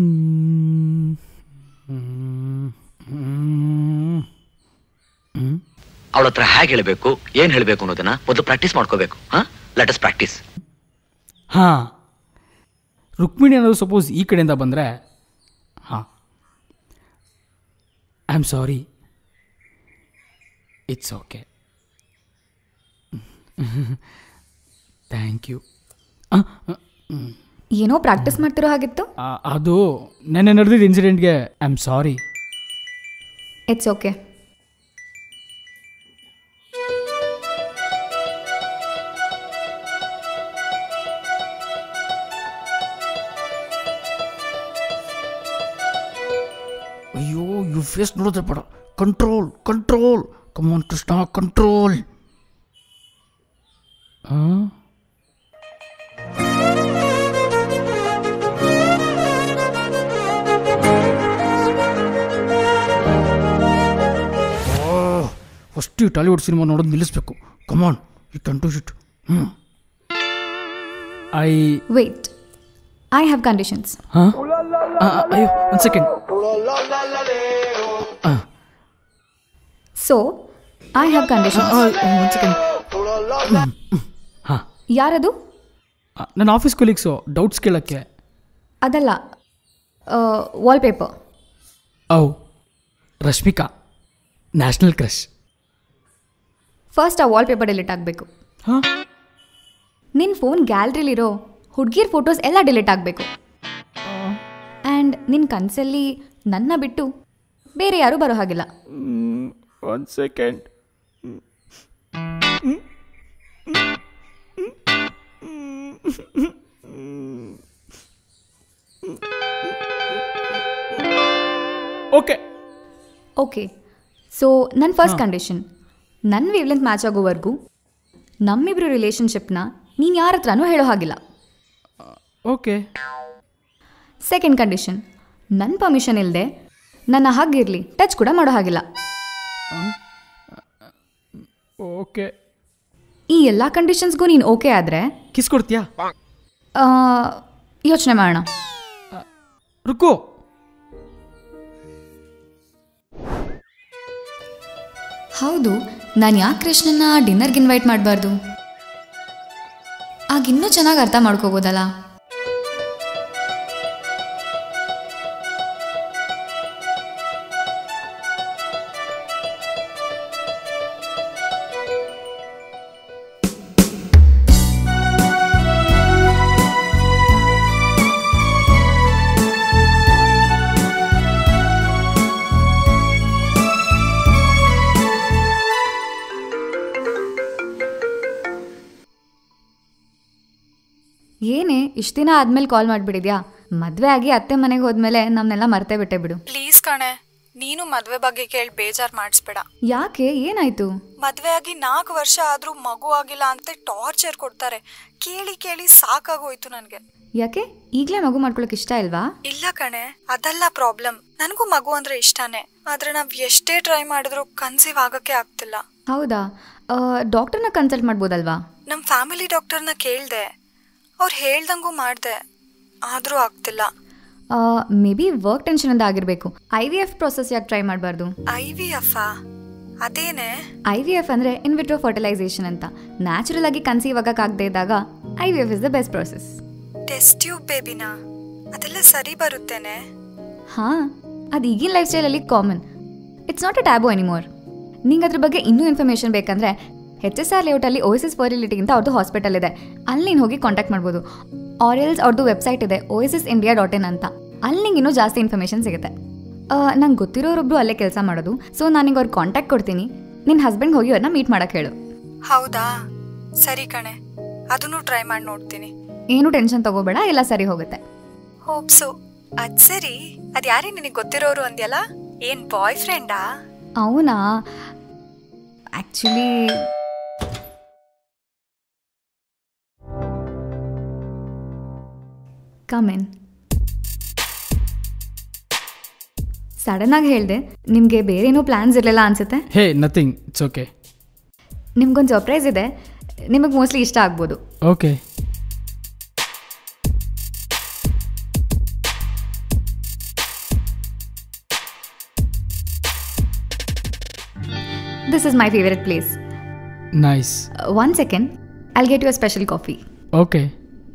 ಅವಳ ಹತ್ರ ಹೇಗೆ ಹೇಳಬೇಕು ಏನ್ ಹೇಳಬೇಕು ಅನ್ನೋದನ್ನ ಮೊದಲು ಪ್ರಾಕ್ಟೀಸ್ ಮಾಡ್ಕೋಬೇಕು ಹಾ ಲೆಟಸ್ ಪ್ರಾಕ್ಟೀಸ್ ಹಾಂ ರುಕ್ಮಿಣಿ ಅನ್ನೋದು ಸಪೋಸ್ ಈ ಕಡೆಯಿಂದ ಬಂದರೆ ಹಾಂ I am sorry it's okay thank you ಏನೋ ಪ್ರಾಕ್ಟೀಸ್ ಮಾಡ್ತಿರೋ ಹಾಗಿತ್ತು ಅದು ನೆನ್ನೆ ನಡೆದಿದ್ದ ಇನ್ಸಿಡೆಂಟ್ಗೆ I am sorry it's okay ಅಯ್ಯೋ ಯು ಫೇಸ್ ನೋಡಿದ್ರೆ ಬೇಡ control control come on Krishna control ಹಾಂ ಫಸ್ಟ್ ಈ ಟಾಲಿವುಡ್ ಸಿನಿಮಾ ನೋಡೋದು ನಿಲ್ಲಿಸ್ಬೇಕು come on you can do it ಹ್ಞೂ I wait I have conditions ಹಾಂ ಅಯ್ಯೋ ಒಂದು second so I have conditions ಒಂದು ಸೆಕೆಂಡ್ ಹಾಂ ಯಾರದು ನನ್ನ ಆಫೀಸ್ ಕೊಲೀಗ್ಸು ಡೌಟ್ಸ್ ಕೇಳೋಕ್ಕೆ ಅದಲ್ಲ ವಾಲ್ಪೇಪರ್ ಅವು ರಶ್ಮಿಕಾ ನ್ಯಾಷನಲ್ ಕ್ರಶ್ ಫಸ್ಟ್ ಆ ವಾಲ್ಪೇಪರ್ ಡಿಲೀಟ್ ಆಗಬೇಕು ಹಾಂ ನಿನ್ನ ಫೋನ್ ಗ್ಯಾಲ್ರಿಲಿರೋ ಹುಡುಗಿರ್ ಫೋಟೋಸ್ ಎಲ್ಲ ಡಿಲೀಟ್ ಆಗಬೇಕು ಆ್ಯಂಡ್ ನಿನ್ನ ಕನಸಲ್ಲಿ ನನ್ನ ಬಿಟ್ಟು ಬೇರೆ ಯಾರೂ ಬರೋ ಹಾಗಿಲ್ಲ ಒಂದು ಸೆಕೆಂಡ್ ಓಕೆ ಓಕೆ ಸೊ ನನ್ನ ಫಸ್ಟ್ ಕಂಡೀಷನ್ ನನ್ನ ವೇವ್ಲೆಂತ್ ಮ್ಯಾಚ್ ಆಗೋವರೆಗೂ ನಮ್ಮಿಬ್ರು ರಿಲೇಷನ್ಶಿಪ್ನ ನೀನು ಯಾರ ಹತ್ರನೂ ಹೇಳೋ ಹಾಗಿಲ್ಲ ಓಕೆ ಸೆಕೆಂಡ್ ಕಂಡೀಷನ್ ನನ್ನ ಪರ್ಮಿಷನ್ ಇಲ್ಲದೆ ನನ್ನ ಹಾಗಿರಲಿ ಟಚ್ ಕೂಡ ಮಾಡೋ ಹಾಗಿಲ್ಲ ಓಕೆ ಈ ಎಲ್ಲ ಕಂಡೀಷನ್ಸ್ಗೂ ನೀನು ಓಕೆ ಆದರೆ ಕಿಸ್ ಕೊಡ್ತೀಯಾ ಯೋಚನೆ ಮಾಡೋಣ ರುಕು ಹೌದು ನಾನು ಯಾಕೆ ಕೃಷ್ಣನ್ನ ಡಿನ್ನರ್ಗೆ ಇನ್ವೈಟ್ ಮಾಡಬಾರ್ದು ಆಗ ಇನ್ನೂ ಚೆನ್ನಾಗಿ ಅರ್ಥ ಮಾಡ್ಕೋಬೋದಲ್ಲ ಏನೇ ಇಷ್ಟು ದಿನ ಆದ್ಮೇಲೆ ಕಾಲ್ ಮಾಡಿಬಿಡಿದ್ಯಾ ಮದುವೆ ಆಗಿ ಅತ್ತೆ ಮನೆಗೆ ಹೋದ್ಮೇಲೆ ನಮ್ಮನ್ನೆಲ್ಲ ಮರ್ತೇ ಬಿಟ್ಟೆ ಬಿಡು ಪ್ಲೀಸ್ ಕಣೆ ನೀನು ಮದ್ವೆ ಬಗ್ಗೆ ಕೇಳಿ ಬೇಜಾರ್ ಮಾಡಿಸ್ಬೇಡ ಯಾಕೆ ಏನಾಯ್ತು ಮದ್ವೆ ಆಗಿ ನಾಲ್ಕು ವರ್ಷ ಆದ್ರೂ ಮಗು ಆಗಿಲ್ಲ ಅಂತ ಟಾರ್ಚರ್ ಕೊಡ್ತಾರೆ ಕೇಳಿ ಕೇಳಿ ಸಾಕಾಗೋಯ್ತು ನನ್ಗೆ ಯಾಕೆ ಈಗಲೇ ಮಗು ಮಾಡ್ಕೊಳಕ್ ಇಷ್ಟ ಇಲ್ವಾ ಇಲ್ಲ ಕಣೆ ಅದಲ್ಲ ಪ್ರಾಬ್ಲಮ್ ನನಗೂ ಮಗು ಅಂದ್ರೆ ಇಷ್ಟನೇ ಆದ್ರೆ ನಾವ್ ಎಷ್ಟೇ ಟ್ರೈ ಮಾಡಿದ್ರು ಕನ್ಸೀವ್ ಆಗಕ್ಕೆ ಆಗ್ತಿಲ್ಲ ಹೌದಾ ಡಾಕ್ಟರ್ನ ಕನ್ಸಲ್ಟ್ ಮಾಡ್ಬೋದಲ್ವಾ ನಮ್ ಫ್ಯಾಮಿಲಿ ಡಾಕ್ಟರ್ನ ಕೇಳ್ದೆ ಅವ್ರು ಹೇಳ್ದಂಗೂ ಮಾಡ್ದೆ ಆದ್ರೂ ಆಗ್ತಿಲ್ಲ ಮೇ ಬಿ ವರ್ಕ್ ಟೆನ್ಷನಿಂದ ಆಗಿರಬೇಕು ಐ ವಿ ಎಫ್ ಪ್ರೊಸೆಸ್ ಯಾಕೆ ಟ್ರೈ ಮಾಡಬಾರ್ದು ಐ ವಿ ಎಫ್ ಅದೇನೆ ಐ ವಿ ಎಫ್ ಅಂದರೆ ಇನ್ವಿಟ್ರೋ ಫರ್ಟಿಲೈಸೇಷನ್ ಅಂತ ನ್ಯಾಚುರಲ್ ಆಗಿ ಕನ್ಸೀವ್ ಆಗಕ್ಕಾಗದೇ ಇದ್ದಾಗ I V F is the best process test tube ಬೇಬಿನಾ ಅದೆಲ್ಲ ಸರಿ ಬರುತ್ತೇನೆ ಹಾಂ ಅದು ಈಗಿನ ಲೈಫ್ ಸ್ಟೈಲಲ್ಲಿ common it's not a taboo anymore ನಿಂಗೆ ಅದ್ರ ಬಗ್ಗೆ ಇನ್ನೂ ಇನ್ಫಾರ್ಮೇಷನ್ ಬೇಕಂದರೆ ಎಚ್ ಎಸ್ ಆರ್ ಲೇಔಟಲ್ಲಿ ಓ ಎಸ್ ಫರ್ಟಿಲಿಟಿಗಿಂತ ಅವ್ರದ್ದು ಹಾಸ್ಪಿಟಲ್ ಇದೆ ಅಲ್ಲಿ ನೀನು ಹೋಗಿ ಕಾಂಟ್ಯಾಕ್ಟ್ ಮಾಡ್ಬೋದು ಆರಿಯಲ್ಸ್ ಅವ್ರದ್ದು ವೆಬ್ಸೈಟ್ ಇದೆ O S S India dot in ಅಂತ ಅಲ್ಲಿ ನಿಂಗೆ ಇನ್ನೂ ಜಾಸ್ತಿ ಇನ್ಫಾರ್ಮೇಷನ್ ಸಿಗುತ್ತೆ ನಂಗೆ ಗೊತ್ತಿರೋರೊಬ್ರು ಅಲ್ಲೇ ಕೆಲಸ ಮಾಡೋದು ಸೊ ನಾನು ನಿಂಗೆ ಅವ್ರಿಗೆ ಕಾಂಟ್ಯಾಕ್ಟ್ ಕೊಡ್ತೀನಿ ನಿನ್ನ ಹಸ್ಬೆಂಡ್ ಹೋಗಿ ಅವ್ರನ್ನ ಮೀಟ್ ಮಾಡಕ್ಕೆ ಹೇಳು ಹೌದಾ ಸರಿ ಕಣೆ ಅದನ್ನು ಟ್ರೈ ಮಾಡಿ ನೋಡ್ತೀನಿ ಏನು ಟೆನ್ಷನ್ ತಗೋಬೇಡ ಎಲ್ಲ ಸರಿ ಹೋಗುತ್ತೆ ಹೋಪ್ಸು ಅದ್ ಸರಿ ಅದ್ ಯಾರೇ ನಿನಗೆ ಗೊತ್ತಿರೋರು ಅಂದ್ಯಲ್ಲ ಏನ್ ಬಾಯ್ ಫ್ರೆಂಡಾ ಅವನಾ ಆ್ಯಕ್ಚುಲಿ ಕಮೆನ್ ಸಡನ್ನಾಗಿ ಹೇಳಿದೆ ನಿಮಗೆ ಬೇರೆ ಏನೋ ಪ್ಲ್ಯಾನ್ಸ್ ಇರಲಿಲ್ಲ ಅನಿಸುತ್ತೆ ಹೇ ನಥಿಂಗ್ ಇಟ್ಸ್ ಓಕೆ ನಿಮ್ಗೊಂದು ಸರ್ಪ್ರೈಸ್ ಇದೆ ನಿಮಗೆ ಮೋಸ್ಟ್ಲಿ ಇಷ್ಟ ಆಗ್ಬೋದು okay this is my favourite place nice one second I'll get you a special coffee okay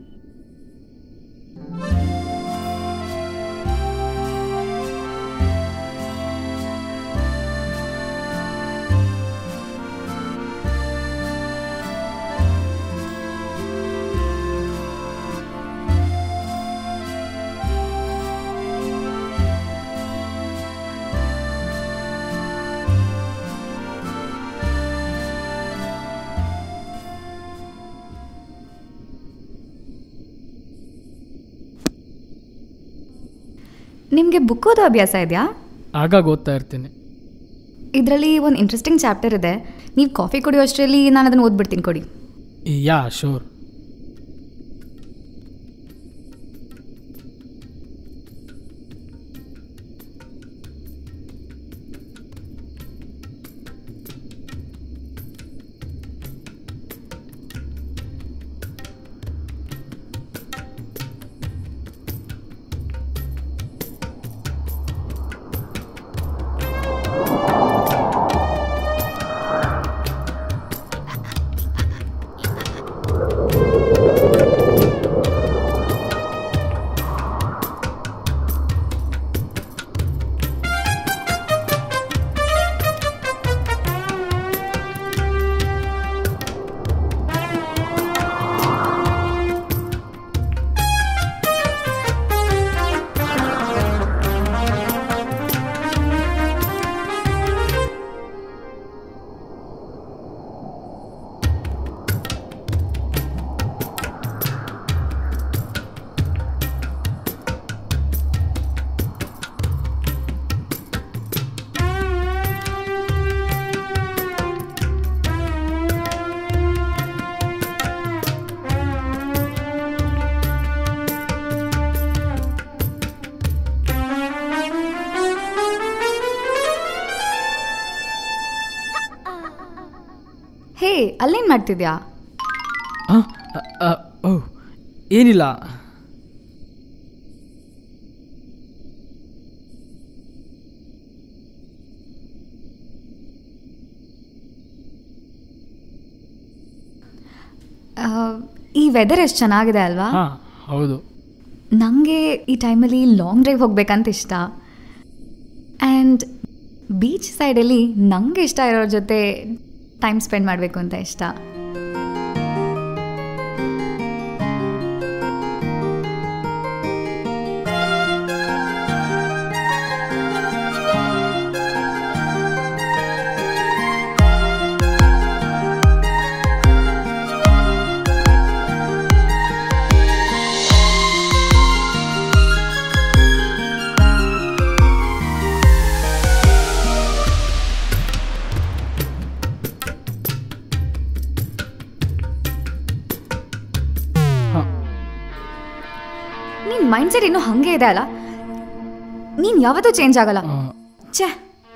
ನಿಮಗೆ ಬುಕ್ ಓದೋ ಅಭ್ಯಾಸ ಇದೆಯಾ ಆಗಾಗ ಓದ್ತಾ ಇರ್ತೀನಿ ಇದರಲ್ಲಿ ಒಂದು ಇಂಟ್ರೆಸ್ಟಿಂಗ್ ಚಾಪ್ಟರ್ ಇದೆ ನೀವು ಕಾಫಿ ಕುಡಿಯೋ ಅಷ್ಟರಲ್ಲಿ ನಾನು ಅದನ್ನು ಓದ್ಬಿಡ್ತೀನಿ ಕೊಡಿ ಯಾ ಶೋರ್ ಹೇ ಅಲ್ಲೇನು ಮಾಡ್ತಿದ್ಯಾ ಹಾಂ ಓ ಏನಿಲ್ಲ ಆ, ಈ ವೆದರ್ ಎಷ್ಟು ಚೆನ್ನಾಗಿದೆ ಅಲ್ವಾ ಹಾಂ ಹೌದು ನನಗೆ ಈ ಟೈಮಲ್ಲಿ ಲಾಂಗ್ ಡ್ರೈವ್ ಹೋಗ್ಬೇಕಂತ ಇಷ್ಟ ಆ್ಯಂಡ್ ಬೀಚ್ ಸೈಡಲ್ಲಿ ನನಗೆ ಇಷ್ಟ ಇರೋರ ಜೊತೆ ಟೈಮ್ ಸ್ಪೆಂಡ್ ಮಾಡಬೇಕು ಅಂತ ಇಷ್ಟ ಹಾಂ ನಿನ್ನ ಮೈಂಡ್ ಸೆಟ್ ಇನ್ನೂ ಹಾಗೆ ಇದೆ ಅಲ್ಲ ನೀನು ಯಾವತ್ತೂ ಚೇಂಜ್ ಆಗಲ್ಲ ಛೇ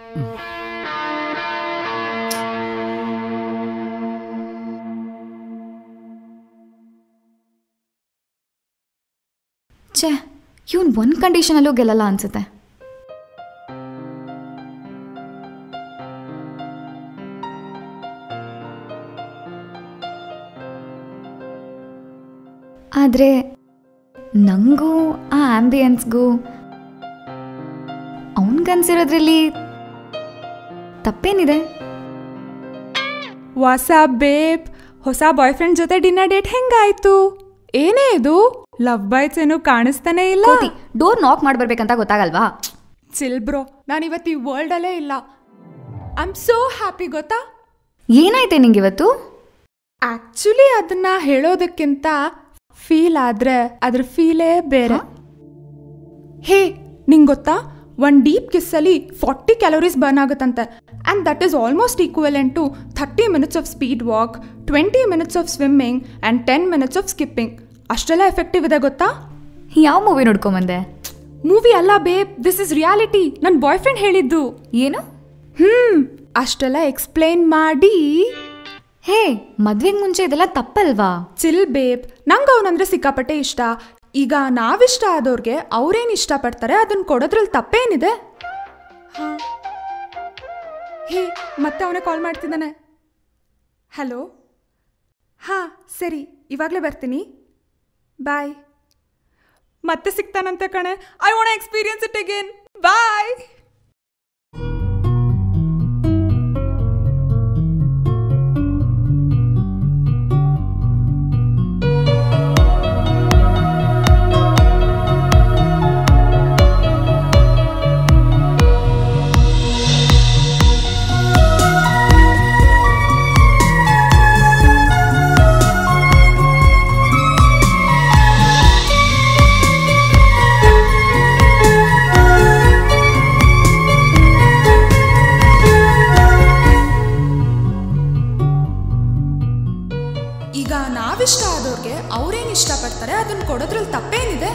ಛೇ ಇವನ್ ಒಂದು ಕಂಡೀಷನಲ್ಲೂ ಗೆಲ್ಲಲ್ಲ ಅನ್ಸುತ್ತೆ ಆದರೆ ನನಗೂ ಆ ಆಂಬಿಯನ್ಸ್ಗೂ ಅವನಿಗನ್ಸಿರೋದ್ರಲ್ಲಿ ತಪ್ಪೇನಿದೆ ವಾಸ ಬೇಬ್ ಹೊಸ ಬಾಯ್ ಫ್ರೆಂಡ್ ಜೊತೆ ಡಿನ್ನರ್ ಡೇಟ್ ಹೆಂಗಾಯ್ತು ಏನೇ ಇದು ಲವ್ ಬೈಟ್ಸ್ ಏನು ಕಾಣಿಸ್ತಾನೆ ಇಲ್ಲ ಕೋತಿ ಡೋರ್ ನಾಕ್ ಮಾಡ್ಬರ್ಬೇಕಂತ ಗೊತ್ತಾಗಲ್ವಾ ಚಿಲ್ ಬ್ರೋ ನಾನು ಇವತ್ತು ಈ ವರ್ಲ್ಡಲ್ಲೇ ಇಲ್ಲ ಐ ಆಮ್ ಸೋ ಹ್ಯಾಪಿ ಗೊತ್ತಾ ಏನಾಯ್ತೆ ನಿಂಗಿವತ್ತು ಆಕ್ಚುಲಿ ಅದನ್ನ ಹೇಳೋದಕ್ಕಿಂತ ಫೀಲ್ ಆದ್ರೆ ಅದ್ರ ಫೀಲೇ ಬೇರೆ ಹೇ ನಿಂಗೆ ಗೊತ್ತಾ ಒನ್ ಡೀಪ್ ಕಿಸ್ಸಲ್ಲಿ ಫಾರ್ಟಿ ಕ್ಯಾಲೋರೀಸ್ ಬರ್ನ್ ಆಗುತ್ತಂತೆ and that is almost equivalent to thirty minutes of speed walk twenty minutes of swimming and ten minutes of skipping ಅಷ್ಟೆಲ್ಲ ಎಫೆಕ್ಟಿವ್ ಇದೆ ಗೊತ್ತಾ ಯಾವ ಮೂವಿ ನೋಡ್ಕೊಂಬಂದೆ ಮೂವಿ ಅಲ್ಲ ಬೇಬ್ ದಿಸ್ ಇಸ್ ರಿಯಾಲಿಟಿ ನನ್ನ boy friend ಹೇಳಿದ್ದು ಏನು ಹ್ಮ್ ಅಷ್ಟೆಲ್ಲ ಎಕ್ಸ್ಪ್ಲೇನ್ ಮಾಡಿ ಹೇ ಮದ್ವೆಗೆ ಮುಂಚೆ ಇದೆಲ್ಲ ತಪ್ಪಲ್ವಾ ಚಿಲ್ ಬೇಬ್ ನಂಗೆ ಅವನಂದ್ರೆ ಸಿಕ್ಕಾಪಟ್ಟೆ ಇಷ್ಟ ಈಗ ನಾವಿಷ್ಟ ಆದವ್ರಿಗೆ ಅವ್ರೇನು ಇಷ್ಟಪಡ್ತಾರೆ ಅದನ್ನ ಕೊಡೋದ್ರಲ್ಲಿ ತಪ್ಪೇನಿದೆ ಹೇ ಮತ್ತೆ ಅವನೇ ಕಾಲ್ ಮಾಡ್ತಿದ್ದಾನೆ ಹಲೋ ಹಾಂ ಸರಿ ಇವಾಗಲೇ ಬರ್ತೀನಿ ಬಾಯ್ ಮತ್ತೆ ಸಿಗ್ತಾನಂತೆ ಕಣೆ I want experience it again bye ಈಗ ನಾವಿಷ್ಟ ಆದವ್ರಿಗೆ ಅವ್ರೇನು ಇಷ್ಟಪಡ್ತಾರೆ ಅದನ್ನ ಕೊಡೋದ್ರಲ್ಲಿ ತಪ್ಪೇನಿದೆ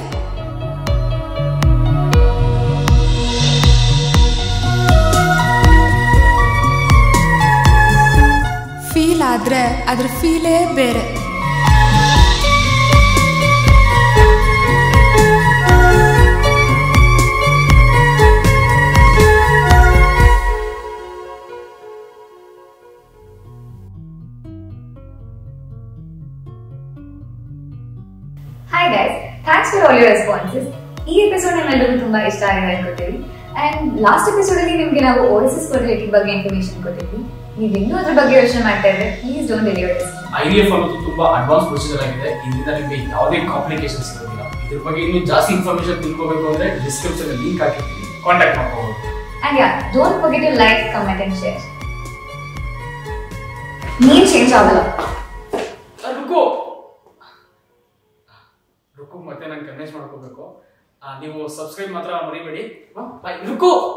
ಫೀಲ್ ಆದ್ರೆ ಅದ್ರ ಫೀಲೇ ಬೇರೆ hi guys thanks for all your responses ಈ ಎಪಿಸೋಡ್ ನಿಮ್ಮೆಲ್ಲರಿಗೂ ತುಂಬಾ ಇಷ್ಟ ಆಗಿದೆ ಅನ್ಕೋತೀವಿ ಅಂಡ್ ಲಾಸ್ಟ್ ಎಪಿಸೋಡ್ ಅಲ್ಲಿ ನಿಮ್ಗೆ ನಾವು ಓಎಸ್ಎಸ್ ಫರ್ಟಿಲಿಟಿ ಬಗ್ಗೆ ಇನ್ಫಾರ್ಮೇಶನ್ ಕೊಟ್ಟಿದ್ವಿ ನೀವು ಇನ್ನೂ ಅದ್ರ ಬಗ್ಗೆ ಯೋಚನೆ ಮಾಡ್ತಾ ಇದ್ರೆ please don't deliver this I V F ಅನ್ನೋದು ತುಂಬಾ ಅಡ್ವಾನ್ಸ್ ಪ್ರೊಸೀಜರ್ ಆಗಿದೆ ಇದರಿಂದ ನಿಮಗೆ ಯಾವುದೇ ಕಾಂಪ್ಲಿಕೇಶನ್ಸ್ ಇರೋದಿಲ್ಲ ಇದ್ರ ಬಗ್ಗೆ ಇನ್ನೂ ಜಾಸ್ತಿ ಇನ್ಫಾರ್ಮೇಶನ್ ತಿಳ್ಕೋಬೇಕು ಅಂದ್ರೆ ಡಿಸ್ಕ್ರಿಪ್ಷನ್ ಲಿಂಕ್ ಹಾಕಿರ್ತೀನಿ ಕಾಂಟ್ಯಾಕ್ಟ್ ಮಾಡ್ಕೋಬಹುದು and yeah don't forget to like comment and share ನೀನ್ ಚೇಂಜ್ ಆಗಲ್ಲ ರುಕು ರುಕು ಮತ್ತೆ ನಾನು ಕನ್ವಿನ್ಸ್ ಮಾಡ್ಕೋಬೇಕು ಆ, ನೀವು ಸಬ್ಸ್ಕ್ರೈಬ್ ಮಾತ್ರ ಮರಿಬೇಡಿ ಬಾಯ್ ರುಕು